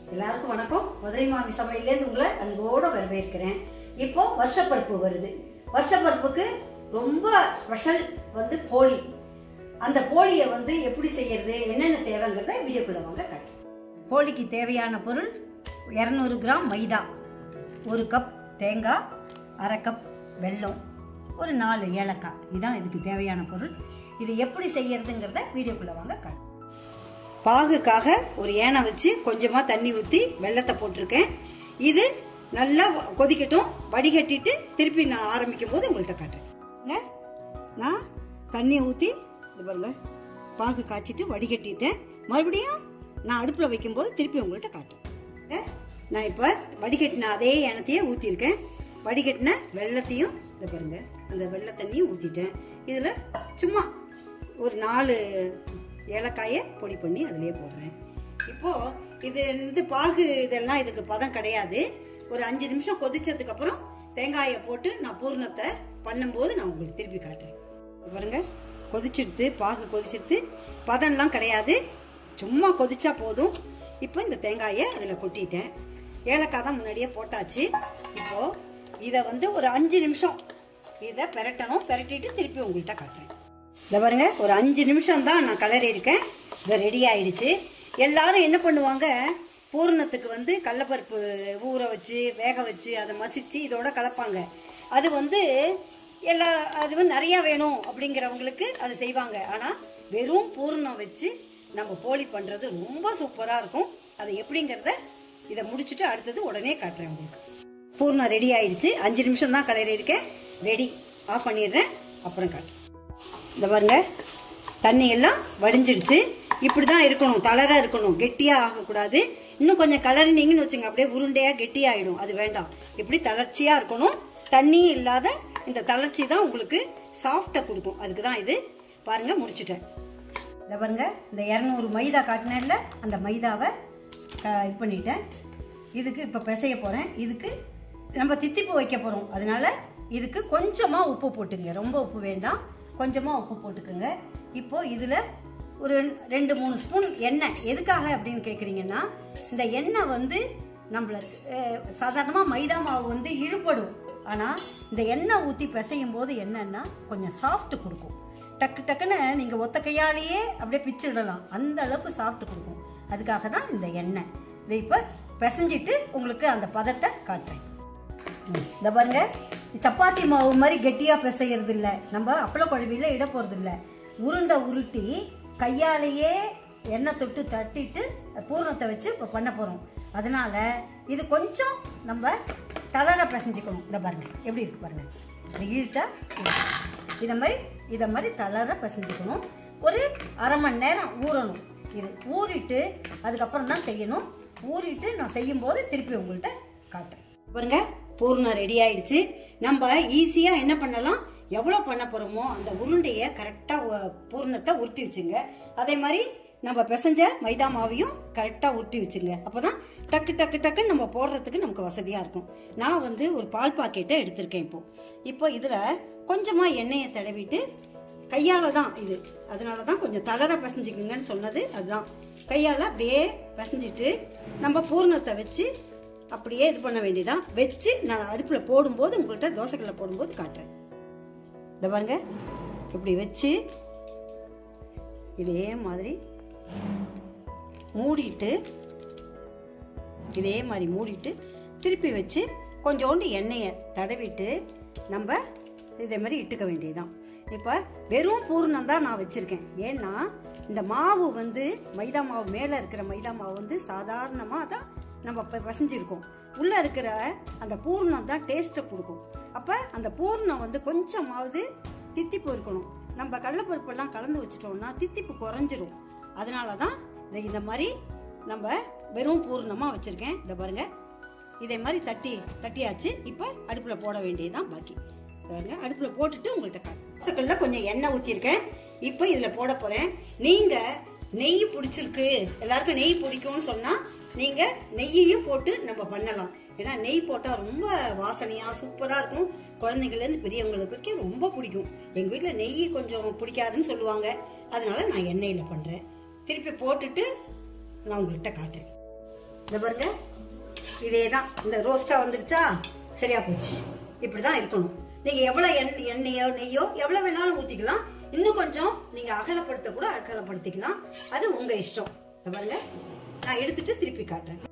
எல்லாருக்கும் வணக்கம் மதுரை மாமி சமையல்லேருந்து உங்களை அன்போட வரவேற்கிறேன் இப்போ வருஷப்பருப்பு வருது வருஷப்பருப்புக்கு ரொம்ப ஸ்பெஷல் வந்து போலி அந்த போலியை வந்து எப்படி செய்யறது என்னென்ன தேவைங்கிறத வீடியோக்குள்ள வாங்க காட்டுறேன் போலிக்கு தேவையான பொருள் இரநூறு கிராம் மைதா ஒரு கப் தேங்காய் அரை கப் வெல்லம் ஒரு நாலு ஏலக்காய் இதுதான் இதுக்கு தேவையான பொருள் இது எப்படி செய்யறதுங்கிறத வீடியோக்குள்ள வாங்க காட்டுறேன் பாகுக்காக ஒரு ஏனை வச்சு கொஞ்சமாக தண்ணி ஊற்றி வெள்ளத்தை போட்டிருக்கேன் இது நல்லா கொதிக்கட்டும் வடிகட்டிட்டு திருப்பி நான் ஆரம்பிக்கும் போது உங்கள்கிட்ட காட்டுறேன் நான் தண்ணியை ஊற்றி இது பாருங்க பாகு காய்ச்சிட்டு வடிகட்டிட்டேன் மறுபடியும் நான் அடுப்பில் வைக்கும்போது திருப்பி உங்கள்கிட்ட காட்டுறேன் நான் இப்போ வடிகட்டின அதே எண்ணத்தையே ஊற்றிருக்கேன் வடிகட்டின வெள்ளத்தையும் இதை பாருங்க அந்த வெள்ளை தண்ணியும் ஊற்றிட்டேன் இதில் சும்மா ஒரு நாலு ஏலக்காயை பொடி பண்ணி அதிலே போடுறேன் இப்போது இது வந்து பாகு இதெல்லாம் இதுக்கு பதம் கிடையாது ஒரு அஞ்சு நிமிஷம் கொதிச்சதுக்கு அப்புறம் தேங்காயை போட்டு நான் பூர்ணத்தை பண்ணும்போது நான் உங்களுக்கு திருப்பி காட்டுறேன் இங்க பாருங்க கொதிச்சிடுத்து பாகு கொதிச்சிடுத்து பதம்லாம் கிடையாது சும்மா கொதிச்சா போதும் இப்போ இந்த தேங்காயை அதில் கொட்டிட்டேன் ஏலக்காய் தான் முன்னாடியே போட்டாச்சு இப்போது இதை வந்து ஒரு அஞ்சு நிமிஷம் இதை பெரட்டணும் பெரட்டிட்டு திருப்பி உங்கள்கிட்ட காட்டுறேன் இதை பாருங்க ஒரு அஞ்சு நிமிஷம் தான் நான் கலரி இருக்கேன் இது ரெடி ஆயிடுச்சு எல்லாரும் என்ன பண்ணுவாங்க பூரணத்துக்கு வந்து கடலப்பருப்பு ஊற வச்சு வேக வச்சு அதை மசிச்சு இதோட கலப்பாங்க அது வந்து எல்லா அது வந்து நிறையா வேணும் அப்படிங்கிறவங்களுக்கு அது செய்வாங்க ஆனால் வெறும் பூரணம் வச்சு நம்ம போலி பண்ணுறது ரொம்ப சூப்பராக இருக்கும் அது எப்படிங்கிறத இதை முடிச்சுட்டு அடுத்தது உடனே காட்டுறேன் உங்களுக்கு பூர்ணம் ரெடி ஆயிடுச்சு அஞ்சு நிமிஷம் தான் கலரி இருக்கேன் ரெடி ஆஃப் பண்ணிடுறேன் அப்புறம் காட்டுறேன் இந்த பாருங்க தண்ணி எல்லாம் வடிஞ்சிடுச்சு இப்படி தான் இருக்கணும் தளராக இருக்கணும் கெட்டியாக ஆகக்கூடாது இன்னும் கொஞ்சம் கலரினீங்கன்னு வச்சுங்க அப்படியே உருண்டையாக கெட்டியாகிடும் அது வேண்டாம் இப்படி தளர்ச்சியாக இருக்கணும் தண்ணியும் இல்லாத இந்த தளர்ச்சி தான் உங்களுக்கு சாஃப்டை கொடுக்கும் அதுக்கு தான் இது பாருங்கள் முடிச்சிட்டேன் இந்த பாருங்க இந்த இரநூறு மைதா காட்டினேன்ல அந்த மைதாவை இது பண்ணிட்டேன் இதுக்கு இப்போ பிசைய போகிறேன் இதுக்கு நம்ம தித்திப்பு வைக்க போகிறோம் அதனால இதுக்கு கொஞ்சமாக உப்பு போட்டுங்க ரொம்ப உப்பு வேண்டாம் கொஞ்சமாக உப்பு போட்டுக்குங்க இப்போ இதில் ஒரு ரெண்டு மூணு ஸ்பூன் எண்ணெய் எதுக்காக அப்படின்னு கேட்குறீங்கன்னா இந்த எண்ணெய் வந்து நம்மள சாதாரணமாக மைதா மாவு வந்து இழுபடும் ஆனால் இந்த எண்ணெய் ஊற்றி பிசையும் போது என்னன்னா கொஞ்சம் சாஃப்ட் கொடுக்கும் டக்கு டக்குன்னு நீங்கள் ஒத்த கையாலேயே அப்படியே பிச்சிடலாம் அந்த அளவுக்கு சாஃப்ட் கொடுக்கும் அதுக்காக தான் இந்த எண்ணெய் இதை இப்போ பிசைஞ்சிட்டு உங்களுக்கு அந்த பதத்தை காட்டுறேன் இந்த பாருங்க சப்பாத்தி மாவு மாதிரி கெட்டியாக பிசைகிறது இல்லை நம்ம அப்பள குழவியில் இட போகிறது இல்லை உருண்டை உருட்டி கையாலேயே எண்ணெய் தொட்டு தட்டிட்டு பூர்ணத்தை வச்சு இப்போ பண்ண போகிறோம் அதனால இது கொஞ்சம் நம்ம தளர பிசைஞ்சிக்கணும் இந்த பாருங்க எப்படி இருக்கு பாருங்க இது இழுச்சா இதை மாதிரி இதை மாதிரி தளர பிசைஞ்சிக்கணும் ஒரு அரை மணி நேரம் ஊறணும் இது ஊறிட்டு அதுக்கப்புறம் தான் செய்யணும் ஊறிட்டு நான் செய்யும்போது திருப்பி உங்கள்கிட்ட காட்டுறேன் பாருங்க பூர்ணம் ரெடி ஆயிடுச்சு நம்ம ஈஸியாக என்ன பண்ணலாம் எவ்வளோ பண்ண போகிறோமோ அந்த உருண்டையை கரெக்டாக பூர்ணத்தை உருட்டி வச்சுங்க அதே மாதிரி நம்ம பிசைஞ்ச மைதா மாவையும் கரெக்டாக உருட்டி வச்சுங்க அப்போ தான் டக்கு டக்கு டக்குன்னு நம்ம போடுறதுக்கு நமக்கு வசதியாக இருக்கும் நான் வந்து ஒரு பால் பாக்கெட்டை எடுத்திருக்கேன் இப்போ இப்போ இதில் கொஞ்சமாக எண்ணெயை தடவிட்டு கையால் தான் இது அதனால தான் கொஞ்சம் தளர பிசைஞ்சிக்குங்கன்னு சொன்னது அதுதான் கையால் அப்படியே பிசைஞ்சிட்டு நம்ம பூர்ணத்தை வச்சு அப்படியே இது பண்ண வேண்டியதான் வச்சு நான் அடுப்பில் போடும்போது உங்கள்கிட்ட தோசைக்கல்ல போடும்போது காட்டுறேன் இந்த பாருங்க இப்படி வச்சு இதே மாதிரி மூடிட்டு இதே மாதிரி மூடிட்டு திருப்பி வச்சு கொஞ்சோண்டு எண்ணெயை தடவிட்டு நம்ம இதே மாதிரி இட்டுக்க வேண்டியதுதான் இப்போ வெறும் பூர்ணம் தான் நான் வச்சுருக்கேன் ஏன்னா இந்த மாவு வந்து மைதா மாவு மேலே இருக்கிற மைதா மாவு வந்து சாதாரணமாக தான் நம்ம இப்போ பசஞ்சிருக்கோம் உள்ளே இருக்கிற அந்த பூர்ணம் தான் டேஸ்ட்டை கொடுக்கும் அப்போ அந்த பூர்ணம் வந்து கொஞ்சமாவது தித்திப்பு இருக்கணும் நம்ம கடலப்பருப்பெல்லாம் கலந்து வச்சிட்டோம்னா தித்திப்பு குறைஞ்சிரும் அதனால தான் இந்த இந்த மாதிரி நம்ம வெறும் பூர்ணமாக வச்சுருக்கேன் இதை பாருங்கள் இதே மாதிரி தட்டி தட்டியாச்சு இப்போ அடுப்பில் போட வேண்டியதுதான் பாக்கி பாருங்க அடுப்பில் போட்டுட்டு உங்கள்கிட்ட காசக்கல்ல கொஞ்சம் எண்ணெய் ஊற்றிருக்கேன் இப்போ இதில் போட போகிறேன் நீங்கள் நெய் பிடிச்சிருக்கு எல்லாருக்கும் நெய் பிடிக்கும்னு சொன்னால் நீங்கள் நெய்யையும் போட்டு நம்ம பண்ணலாம் ஏன்னா நெய் போட்டால் ரொம்ப வாசனையாக சூப்பராக இருக்கும் குழந்தைங்கள்லேருந்து பெரியவங்களுக்கு ரொம்ப பிடிக்கும் எங்கள் வீட்டில் நெய் கொஞ்சம் பிடிக்காதுன்னு சொல்லுவாங்க அதனால நான் எண்ணெயில் பண்ணுறேன் திருப்பி போட்டுட்டு நான் உங்கள்கிட்ட காட்டுறேன் இந்த பாருங்க இதே தான் இந்த ரோஸ்ட்டாக வந்துருச்சா சரியா போச்சு இப்படி தான் இருக்கணும் நீங்கள் எவ்வளோ எண் எண்ணெயோ நெய்யோ எவ்வளோ வேணாலும் ஊற்றிக்கலாம் இன்னும் கொஞ்சம் நீங்கள் அகலப்படுத்த கூட அகலப்படுத்திக்கலாம் அது உங்கள் இஷ்டம் இதை பாருங்க நான் எடுத்துட்டு திருப்பி காட்டுறேன்